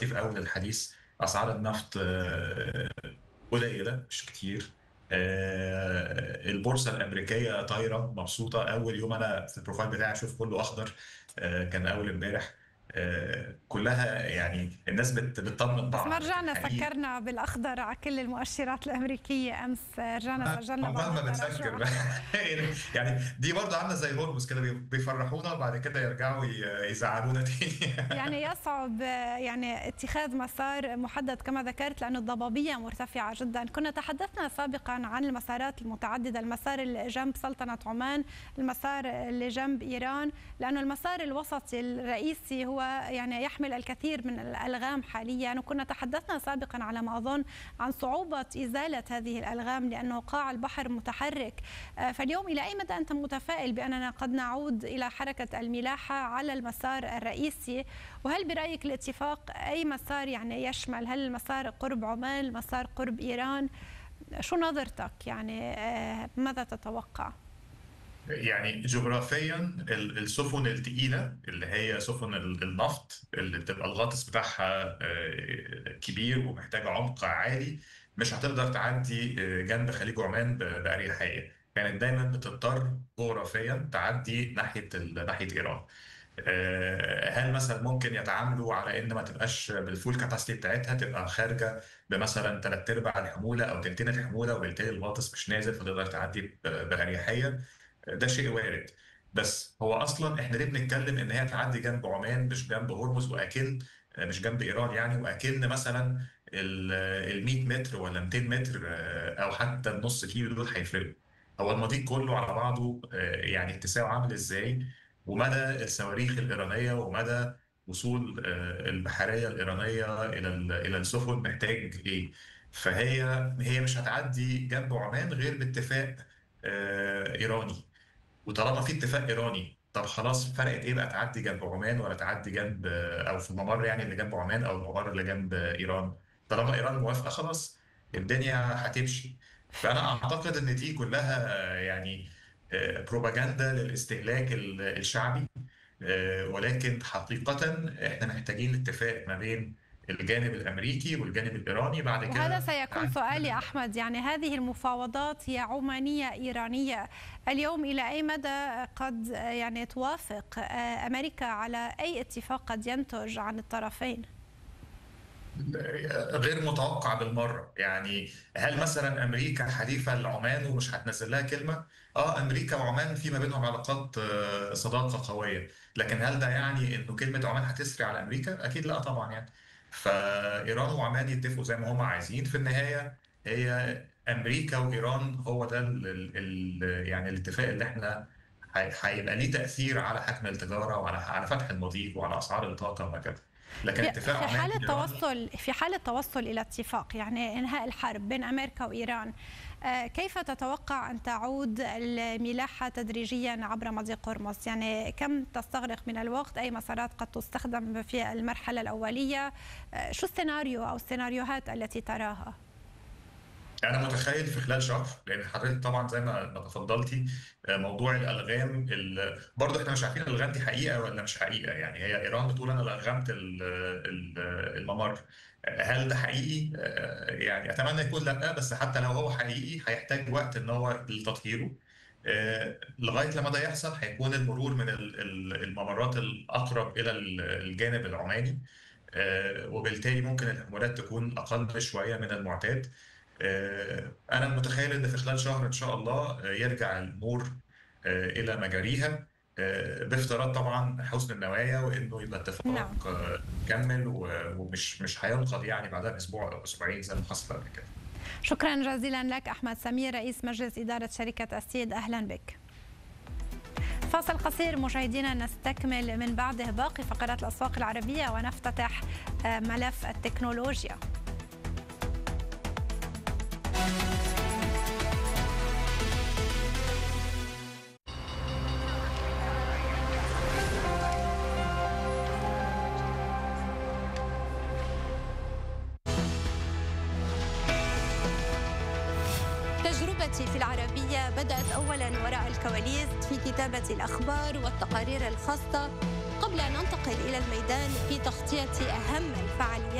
في اول الحديث اسعار النفط آه، قليله مش كتير آه، البورصه الامريكيه طايره مبسوطه اول يوم انا في البروفايل بتاعي اشوف كله اخضر آه، كان اول امبارح آه، كلها يعني الناس بت- بتطمن بس ما بعض رجعنا الحقيقة سكرنا بالاخضر على كل المؤشرات الامريكيه امس رجعنا سجلنا بعض مهما بنسكر التراجع يعني دي برضه عامله زي هرمز كده بي- بيفرحونا وبعد كده يرجعوا ي- يزعلونا تاني يعني يصعب يعني اتخاذ مسار محدد كما ذكرت لأن الضبابية مرتفعة جدا كنا تحدثنا سابقا عن المسارات المتعددة المسار اللي جنب سلطنة عمان المسار اللي جنب إيران لأنه المسار الوسطي الرئيسي هو يعني يحمل الكثير من الألغام حاليا وكنا تحدثنا سابقا على ما أظن عن صعوبة إزالة هذه الألغام لأنه قاع البحر متحرك آه، فاليوم إلى أي مدى أنت متفائل بأننا قد نعود إلى حركة الملاحة على المسار الرئيسي وهل برأيك الاتفاق أي مسار يعني يشمل هل المسار قرب عمان المسار قرب إيران شو نظرتك يعني آه، ماذا تتوقع يعني جغرافيا ال- السفن التقيلة اللي هي سفن ال- النفط اللي بتبقى الغطس بتاعها آه، كبير ومحتاجة عمق عالي مش هتقدر تعدي آه، جنب خليج عمان ب- بأريحية كانت دايما بتضطر جغرافيا تعدي ناحية ال- ناحية إيران آه، هل مثلا ممكن يتعاملوا على ان ما تبقاش بالفول كاباسيتي بتاعتها تبقى خارجه بمثلا ثلاث ارباع الحموله او تلتين الحموله وبالتالي الغاطس مش نازل فتقدر تعدي ب- باريحيه ده شيء وارد بس هو اصلا احنا ليه بنتكلم ان هي تعدي جنب عمان مش جنب هرمز واكن مش جنب ايران يعني واكن مثلا ال 100 متر ولا 200 متر آه، او حتى النص كيلو دول هيفرقوا هو المضيق كله على بعضه آه، يعني اتساعه عامل ازاي ومدى الصواريخ الايرانيه ومدى وصول آه، البحريه الايرانيه الى ال- الى السفن محتاج ايه فهي هي مش هتعدي جنب عمان غير باتفاق آه، ايراني وطالما في اتفاق ايراني طب خلاص فرقت ايه بقى تعدي جنب عمان ولا تعدي جنب او في الممر يعني اللي جنب عمان او الممر اللي جنب ايران طالما ايران موافقه خلاص الدنيا هتمشي فانا اعتقد ان دي كلها يعني آه، بروباجندا للاستهلاك ال- الشعبي آه، ولكن حقيقة احنا محتاجين اتفاق ما بين الجانب الامريكي والجانب الايراني بعد كده وهذا سيكون سؤالي أحمد يعني هذه المفاوضات هي عمانية إيرانية اليوم إلى أي مدى قد يعني توافق آه، أمريكا على أي اتفاق قد ينتج عن الطرفين غير متوقع بالمره يعني هل مثلا امريكا حليفه لعمان ومش هتنزل لها كلمه اه امريكا وعمان في ما بينهم علاقات آه، صداقه قويه لكن هل ده يعني انه كلمه عمان هتسري على امريكا اكيد لا طبعا يعني فايران وعمان يتفقوا زي ما هم عايزين في النهايه هي امريكا وايران هو ده ال ال ال يعني الاتفاق اللي احنا هي- هيبقى ليه تاثير على حجم التجاره وعلى على فتح المضيق وعلى اسعار الطاقه وهكذا لكن في اتفاق في عمان حالة إيران توصل في حالة توصل إلى اتفاق يعني إنهاء الحرب بين أمريكا وإيران آه، كيف تتوقع أن تعود الملاحة تدريجيا عبر مضيق هرمز يعني كم تستغرق من الوقت أي مسارات قد تستخدم في المرحلة الأولية آه، شو السيناريو أو السيناريوهات التي تراها انا متخيل في خلال شهر لان حضرتك طبعا زي ما ما تفضلتي آه، موضوع الالغام ال- برضه احنا مش عارفين الالغام دي حقيقه ولا مش حقيقه يعني هي ايران بتقول انا اللي الغمت ال- ال- الممر آه، هل ده حقيقي آه، يعني اتمنى يكون لا بس حتى لو هو حقيقي هيحتاج وقت ان هو لتطهيره آه، لغايه لما ده يحصل هيكون المرور من ال- ال- الممرات الاقرب الى ال- الجانب العماني آه، وبالتالي ممكن الحمولات تكون اقل شويه من المعتاد آه، أنا متخيل إن في خلال شهر إن شاء الله آه، يرجع الأمور آه، إلى مجاريها آه، بافتراض طبعا حسن النوايا وإنه يبقى نعم اتفاق آه، مكمل و- ومش مش هينقض يعني بعدها بأسبوع أو أسبوعين زي ما حصل قبل كده. شكرا جزيلا لك أحمد سمير رئيس مجلس إدارة شركة السيد أهلا بك فاصل قصير مشاهدينا نستكمل من بعده باقي فقرات الأسواق العربية ونفتتح آه، ملف التكنولوجيا تجربتي في العربية بدأت أولا وراء الكواليس في كتابة الأخبار والتقارير الخاصة قبل أن أنتقل إلى الميدان في تغطية أهم الفعاليات